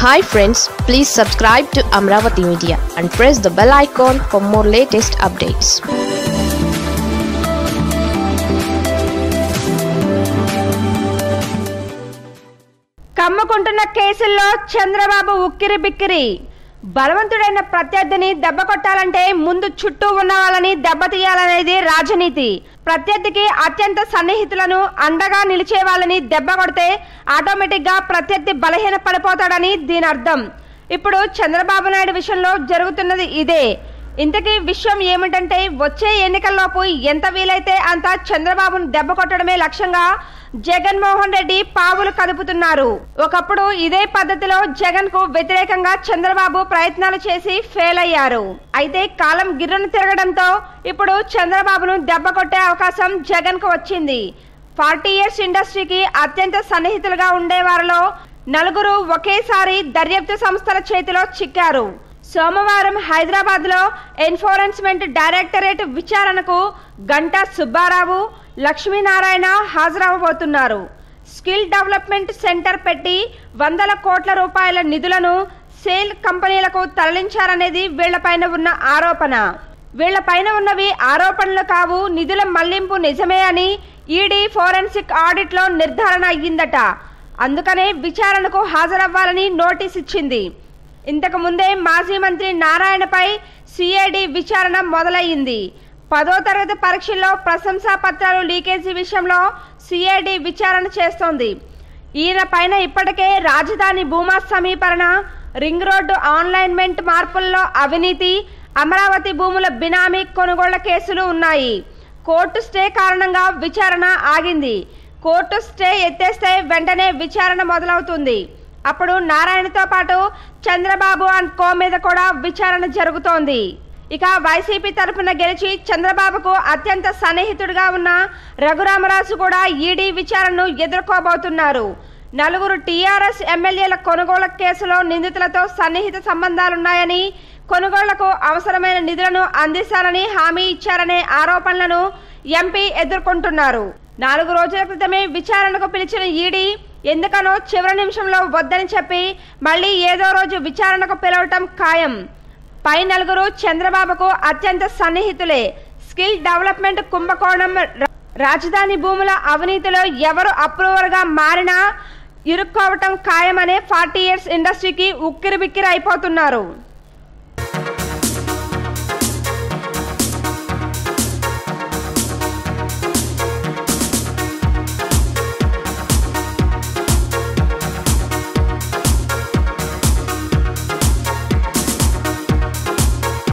hi friends please subscribe to Amaravati media and press the bell icon for more latest updates కమ్ముకుంటున్న కేసుల్లో చంద్రబాబు ఉక్కిరి బిక్కిరి బలవంతుడైన ప్రత్యర్థిని దెబ్బ కొట్టాలంటే ముందు చుట్టూ ఉన్న వాళ్ళని దెబ్బతీయాలనేది రాజనీతి ప్రత్యర్థికి అత్యంత సన్నిహితులను అండగా నిలిచే వాళ్ళని దెబ్బ కొడితే ఆటోమేటిక్ గా ప్రత్యర్థి బలహీన పడిపోతాడని దీని అర్థం ఇప్పుడు చంద్రబాబు నాయుడు విషయంలో జరుగుతున్నది ఇదే ఇంతకీ విషయం ఏమిటంటే వచ్చే ఎన్నికల్లోపు ఎంత వీలైతే అంత చంద్రబాబును దెబ్బ కొట్టడమే లక్ష్యంగా జగన్మోహన్ రెడ్డి పావులు కదుపుతున్నారు ఒకప్పుడు ఇదే పద్ధతిలో జగన్ కు వ్యతిరేకంగా చంద్రబాబు ప్రయత్నాలు చేసి ఫెయిల్ అయ్యారు అయితే కాలం గిర్రును తిరగడంతో ఇప్పుడు చంద్రబాబును దెబ్బ కొట్టే అవకాశం జగన్ కు వచ్చింది ఫార్టీ ఇయర్స్ ఇండస్ట్రీకి అత్యంత సన్నిహితులుగా ఉండేవారిలో నలుగురు ఒకేసారి దర్యాప్తు సంస్థల చేతిలో చిక్కారు సోమవారం హైదరాబాద్ లో ఎన్ఫోర్స్మెంట్ డైరెక్టరేట్ విచారణకు గంటా సుబ్బారావు లక్ష్మీనారాయణ హాజరవబోతున్నారు స్కిల్ డెవలప్మెంట్ సెంటర్ పెట్టి వందల కోట్ల రూపాయల నిధులను సేల్ కంపెనీలకు తరలించారనేది వీళ్లపైన ఉన్న ఆరోపణ వీళ్లపైన ఉన్నవి ఆరోపణలు కావు నిధుల మళ్లింపు నిజమే అని ఈడీ ఫోరెన్సిక్ ఆడిట్ లో నిర్ధారణ అయ్యిందట అందుకనే విచారణకు హాజరవ్వాలని నోటీస్ ఇచ్చింది ఇంతకు ముందే మాజీ మంత్రి నారాయణపై సిఐడి విచారణ మొదలయ్యింది పదో తరగతి పరీక్షల్లో ప్రశంసా పత్రాలు లీకేజీ విషయంలో సిఐడి విచారణ చేస్తోంది ఈయన పైన ఇప్పటికే రాజధాని భూమా సమీకరణ రింగ్ రోడ్డు ఆన్లైన్మెంట్ మార్పుల్లో అవినీతి అమరావతి భూముల బినామీ కొనుగోళ్ల కేసులు ఉన్నాయి కోర్టు స్టే కారణంగా విచారణ ఆగింది కోర్టు స్టే ఎత్తేస్తే వెంటనే విచారణ మొదలవుతుంది అప్పుడు నారాయణతో పాటు చంద్రబాబు అండ్ కో మీద కూడా విచారణ జరుగుతోంది ఇక వైసీపీ తరఫున గెలిచి చంద్రబాబుకు అత్యంత సన్నిహితుడిగా ఉన్న రఘురామరాజు కూడా ఈడీ విచారణను ఎదుర్కోబోతున్నారు నలుగురు టీఆర్ఎస్ ఎమ్మెల్యేల కొనుగోలు కేసులో నిందితులతో సన్నిహిత సంబంధాలున్నాయని కొనుగోళ్లకు అవసరమైన నిధులను అందిస్తానని హామీ ఇచ్చారనే ఆరోపణలను ఎంపీ ఎదుర్కొంటున్నారు నాలుగు రోజుల క్రితమే విచారణకు పిలిచిన ఈడీ ఎందుకనో చివరి నిమిషంలో వద్దని చెప్పి మళ్ళీ ఏదో రోజు విచారణకు పిలవటం ఖాయం పై నలుగురు చంద్రబాబుకు అత్యంత సన్నిహితులే స్కిల్ డెవలప్మెంట్ కుంభకోణం రాజధాని భూముల అవినీతిలో ఎవరు అప్రూవర్ గా మారినా ఇరుక్కోవటం ఖాయమనే ఫార్టీ ఇయర్స్ ఇండస్ట్రీకి ఉక్కిరి బిక్కిరి అయిపోతున్నారు